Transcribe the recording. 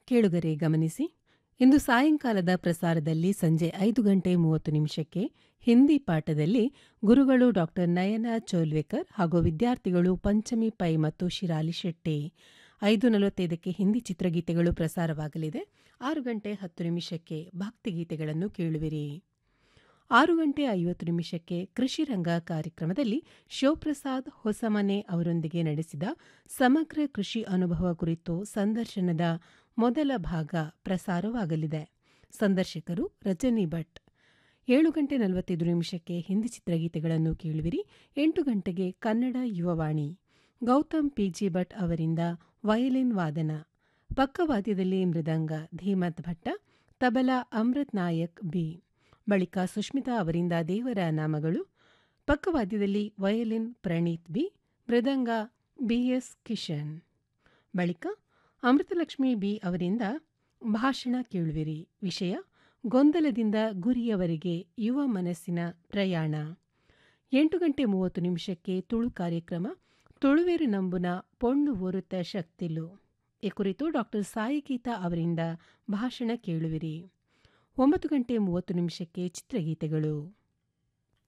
ಕೇಳುಗರೆ ಗಮನಿಸಿ ಇಂದು ಸಾಯಂಕಾಲದ ಪ್ರಸಾರದಲ್ಲಿ ಸಂಜೆ ಐದು ಗಂಟೆ ಮೂವತ್ತು ನಿಮಿಷಕ್ಕೆ ಹಿಂದಿ ಪಾಠದಲ್ಲಿ ಗುರುಗಳು ಡಾಕ್ಟರ್ ನಯನ ಚೋಲ್ವೇಕರ್ ಹಾಗೂ ವಿದ್ಯಾರ್ಥಿಗಳು ಪಂಚಮಿ ಪೈ ಮತ್ತು ಶಿರಾಲಿ ಶೆಟ್ಟಿ ಐದು ನಲವತ್ತೈದಕ್ಕೆ ಹಿಂದಿ ಚಿತ್ರಗೀತೆಗಳು ಪ್ರಸಾರವಾಗಲಿದೆ ಆರು ಗಂಟೆ ಹತ್ತು ನಿಮಿಷಕ್ಕೆ ಭಕ್ತಿಗೀತೆಗಳನ್ನು ಕೇಳುವಿರಿ ಆರು ಗಂಟೆ ಐವತ್ತು ನಿಮಿಷಕ್ಕೆ ಕೃಷಿ ರಂಗ ಕಾರ್ಯಕ್ರಮದಲ್ಲಿ ಶಿವಪ್ರಸಾದ್ ಹೊಸಮನೆ ಅವರೊಂದಿಗೆ ನಡೆಸಿದ ಸಮಗ್ರ ಕೃಷಿ ಅನುಭವ ಕುರಿತು ಸಂದರ್ಶನದ ಮೊದಲ ಭಾಗ ಪ್ರಸಾರವಾಗಲಿದೆ ಸಂದರ್ಶಕರು ರಜನಿ ಭಟ್ ಏಳು ಗಂಟೆ ನಲವತ್ತೈದು ನಿಮಿಷಕ್ಕೆ ಹಿಂದಿ ಚಿತ್ರಗೀತೆಗಳನ್ನು ಕೇಳುವಿರಿ ಎಂಟು ಗಂಟೆಗೆ ಕನ್ನಡ ಯುವವಾಣಿ ಗೌತಮ್ ಪಿಜಿ ಭಟ್ ಅವರಿಂದ ವಯಲಿನ್ ವಾದನ ಪಕ್ಕವಾದ್ಯದಲ್ಲಿ ಮೃದಂಗ ಧೀಮತ್ ಭಟ್ಟ ತಬಲಾ ಅಮೃತ್ ನಾಯಕ್ ಬಿ ಬಳಿಕ ಸುಷ್ಮಿತಾ ಅವರಿಂದ ದೇವರ ನಾಮಗಳು ಪಕ್ಕವಾದ್ಯದಲ್ಲಿ ವಯಲಿನ್ ಪ್ರಣೀತ್ ಬಿ ಮೃದಂಗ ಬಿಎಸ್ ಕಿಶನ್ ಬಳಿಕ ಅಮೃತಲಕ್ಷ್ಮಿ ಬಿ ಅವರಿಂದ ಭಾಷಣ ಕೇಳುವಿರಿ ವಿಷಯ ಗೊಂದಲದಿಂದ ಗುರಿಯವರೆಗೆ ಯುವ ಮನಸ್ಸಿನ ಪ್ರಯಾಣ ಎಂಟು ಗಂಟೆ ಮೂವತ್ತು ನಿಮಿಷಕ್ಕೆ ತುಳು ಕಾರ್ಯಕ್ರಮ ತುಳುವೇರು ನಂಬುನ ಪೊಣ್ಣು ಓರುತ್ತ ಶಕ್ತಿಲು ಈ ಕುರಿತು ಡಾಕ್ಟರ್ ಸಾಯಿ ಗೀತಾ ಅವರಿಂದ ಭಾಷಣ ಕೇಳುವಿರಿ ಒಂಬತ್ತು ಗಂಟೆ ಮೂವತ್ತು ನಿಮಿಷಕ್ಕೆ ಚಿತ್ರಗೀತೆಗಳು